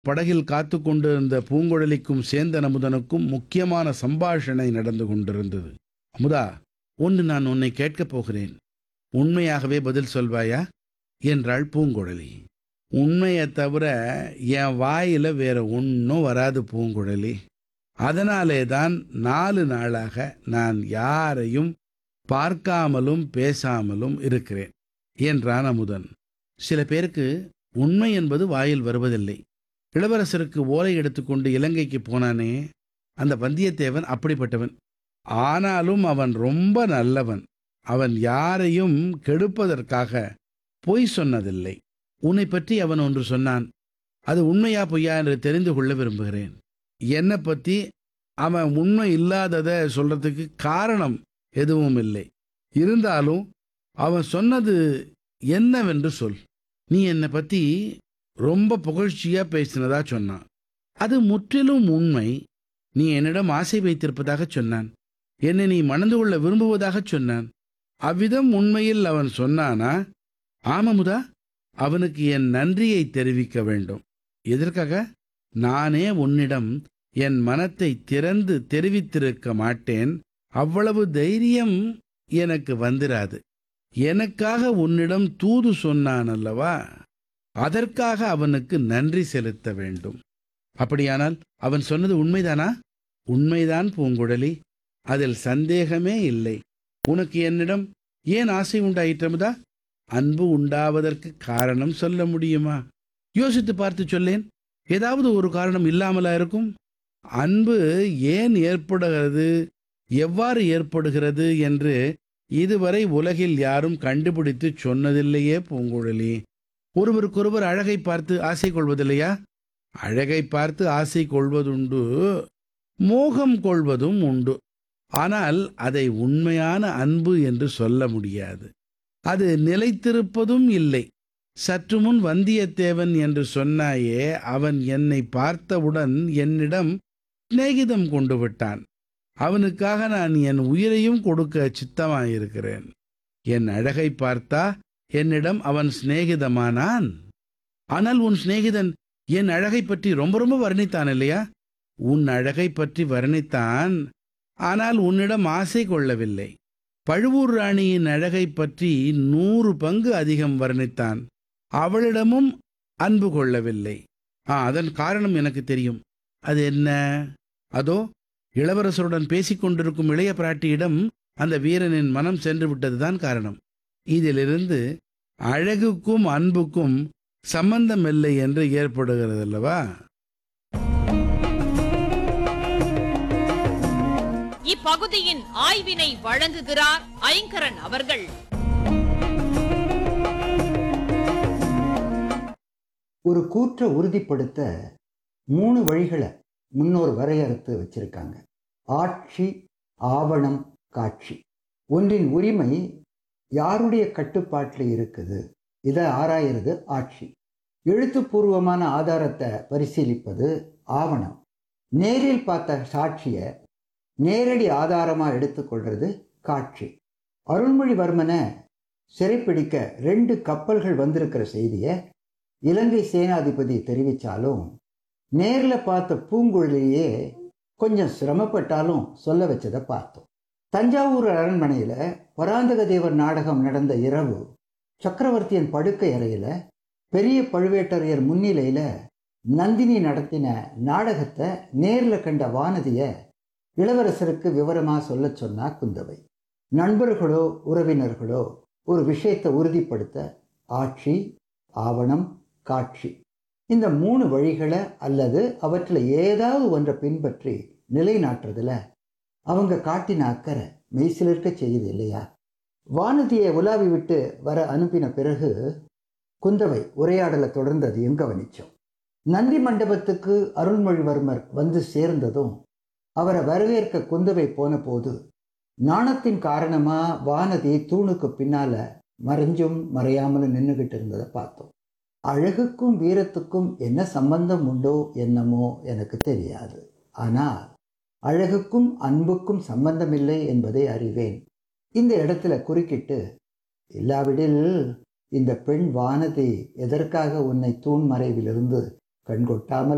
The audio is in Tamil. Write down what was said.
படகில் காத்து கொண்டிருந்த பூங்குழலிக்கும் சேந்தன் அமுதனுக்கும் முக்கியமான சம்பாஷணை நடந்து கொண்டிருந்தது அமுதா ஒன்று நான் உன்னை கேட்கப் போகிறேன் உண்மையாகவே பதில் சொல்வாயா என்றாள் பூங்குழலி உண்மையை தவிர என் வாயில வேற ஒன்றும் வராது பூங்குழலி அதனாலே தான் நாலு நாளாக நான் யாரையும் பார்க்காமலும் பேசாமலும் இருக்கிறேன் என்றான் அமுதன் சில பேருக்கு உண்மை என்பது வாயில் வருவதில்லை இளவரசருக்கு ஓலை எடுத்துக்கொண்டு இலங்கைக்கு போனானே அந்த வந்தியத்தேவன் அப்படிப்பட்டவன் ஆனாலும் அவன் ரொம்ப நல்லவன் அவன் யாரையும் கெடுப்பதற்காக பொய் சொன்னதில்லை உன்னை பற்றி அவன் ஒன்று சொன்னான் அது உண்மையா பொய்யா என்று தெரிந்து கொள்ள விரும்புகிறேன் என்னை பற்றி அவன் உண்மை இல்லாததை சொல்றதுக்கு காரணம் எதுவும் இல்லை இருந்தாலும் அவன் சொன்னது என்னவென்று சொல் நீ என்னை பற்றி ரொம்ப புகழ்ச்சியா பேசினதா சொன்னான் அது முற்றிலும் உண்மை நீ என்னிடம் ஆசை வைத்திருப்பதாக சொன்னான் என்னை நீ மணந்து கொள்ள விரும்புவதாக சொன்னான் அவ்விதம் உண்மையில் அவன் சொன்னானா ஆமமுதா அவனுக்கு என் நன்றியை தெரிவிக்க வேண்டும் எதற்காக நானே உன்னிடம் என் மனத்தை திறந்து தெரிவித்திருக்க மாட்டேன் அவ்வளவு தைரியம் எனக்கு வந்திராது எனக்காக உன்னிடம் தூது சொன்னான் அல்லவா அதற்காக அவனுக்கு நன்றி செலுத்த வேண்டும் அப்படியானால் அவன் சொன்னது உண்மைதானா உண்மைதான் பூங்குழலி அதில் சந்தேகமே இல்லை உனக்கு என்னிடம் ஏன் ஆசை உண்டாயிற்றமுதா அன்பு உண்டாவதற்கு காரணம் சொல்ல முடியுமா யோசித்து பார்த்து சொல்லேன் ஏதாவது ஒரு காரணம் இல்லாமலா இருக்கும் அன்பு ஏன் ஏற்படுகிறது எவ்வாறு ஏற்படுகிறது என்று இதுவரை உலகில் யாரும் கண்டுபிடித்து சொன்னதில்லையே பூங்குழலி ஒருவருக்கொருவர் அழகை பார்த்து ஆசை கொள்வதில்லையா அழகை பார்த்து ஆசை கொள்வதுண்டு மோகம் கொள்வதும் உண்டு ஆனால் அதை உண்மையான அன்பு என்று சொல்ல முடியாது அது நிலைத்திருப்பதும் இல்லை சற்று முன் வந்தியத்தேவன் என்று சொன்னாயே அவன் என்னை பார்த்தவுடன் என்னிடம் சிநேகிதம் கொண்டு விட்டான் அவனுக்காக நான் என் உயிரையும் கொடுக்க சித்தமாயிருக்கிறேன் என் அழகை பார்த்தா என்னிடம் அவன் சிநேகிதமானான் ஆனால் உன் சிநேகிதன் என் அழகை பற்றி ரொம்ப ரொம்ப வர்ணித்தான் இல்லையா உன் அழகை பற்றி வர்ணித்தான் ஆனால் உன்னிடம் ஆசை கொள்ளவில்லை பழுவூர் ராணியின் அழகை பற்றி நூறு பங்கு அதிகம் வர்ணித்தான் அவளிடமும் அன்பு கொள்ளவில்லை ஆ அதன் காரணம் எனக்கு தெரியும் அது என்ன அதோ இளவரசருடன் பேசிக் கொண்டிருக்கும் இளைய பிராட்டியிடம் அந்த வீரனின் மனம் சென்று விட்டதுதான் காரணம் இதிலிருந்து அழகுக்கும் அன்புக்கும் சம்பந்தம் இல்லை என்று ஏற்படுகிறது அல்லவா இப்பகுதியின் ஆய்வினை வழங்குகிறார் ஐங்கரன் அவர்கள் ஒரு கூற்றை உறுதிப்படுத்த மூணு வழிகளை முன்னோர் வரையறுத்து வச்சிருக்காங்க ஆட்சி ஆவணம் காட்சி ஒன்றின் உரிமை யாருடைய கட்டுப்பாட்டில் இருக்குது இதை ஆராயிறது ஆட்சி எழுத்துப்பூர்வமான ஆதாரத்தை பரிசீலிப்பது ஆவணம் நேரில் பார்த்த சாட்சியை நேரடி ஆதாரமாக எடுத்துக்கொள்றது காட்சி அருள்மொழிவர்மனை சிறைப்பிடிக்க ரெண்டு கப்பல்கள் வந்திருக்கிற செய்தியை இலங்கை சேனாதிபதி தெரிவித்தாலும் நேரில் பார்த்த பூங்குழலியே கொஞ்சம் சிரமப்பட்டாலும் சொல்ல வச்சதை பார்த்தோம் தஞ்சாவூர் அரண்மனையில் பராந்தக தேவர் நாடகம் நடந்த இரவு சக்கரவர்த்தியின் படுக்கை அறையில் பெரிய பழுவேட்டரையர் முன்னிலையில் நந்தினி நடத்தின நாடகத்தை நேரில் கண்ட வானதியை இளவரசருக்கு விவரமாக சொல்ல சொன்னா குந்தவை நண்பர்களோ உறவினர்களோ ஒரு விஷயத்தை உறுதிப்படுத்த ஆட்சி ஆவணம் காட்சி இந்த மூணு வழிகளை அல்லது அவற்றில் ஏதாவது ஒன்றை பின்பற்றி நிலைநாட்டுறதுல அவங்க காட்டின அக்கறை மெய்சிலிருக்க செய்யுது இல்லையா வானதியை உலாவி விட்டு வர அனுப்பின பிறகு குந்தவை உரையாடலை தொடர்ந்ததையும் கவனிச்சோம் நந்தி மண்டபத்துக்கு அருள்மொழிவர்மர் வந்து சேர்ந்ததும் அவரை வரவேற்க குந்தவை போன போது நாணத்தின் காரணமா வானதி தூணுக்கு பின்னால மறைஞ்சும் மறையாமலும் நின்றுகிட்டு இருந்ததை பார்த்தோம் அழகுக்கும் வீரத்துக்கும் என்ன சம்பந்தம் உண்டோ என்னமோ எனக்கு தெரியாது ஆனால் அழகுக்கும் அன்புக்கும் சம்பந்தமில்லை என்பதை அறிவேன் இந்த இடத்துல குறுக்கிட்டு இல்லாவிடில் இந்த பெண் வானதி எதற்காக உன்னை தூண் மறைவிலிருந்து கண்கொட்டாமல்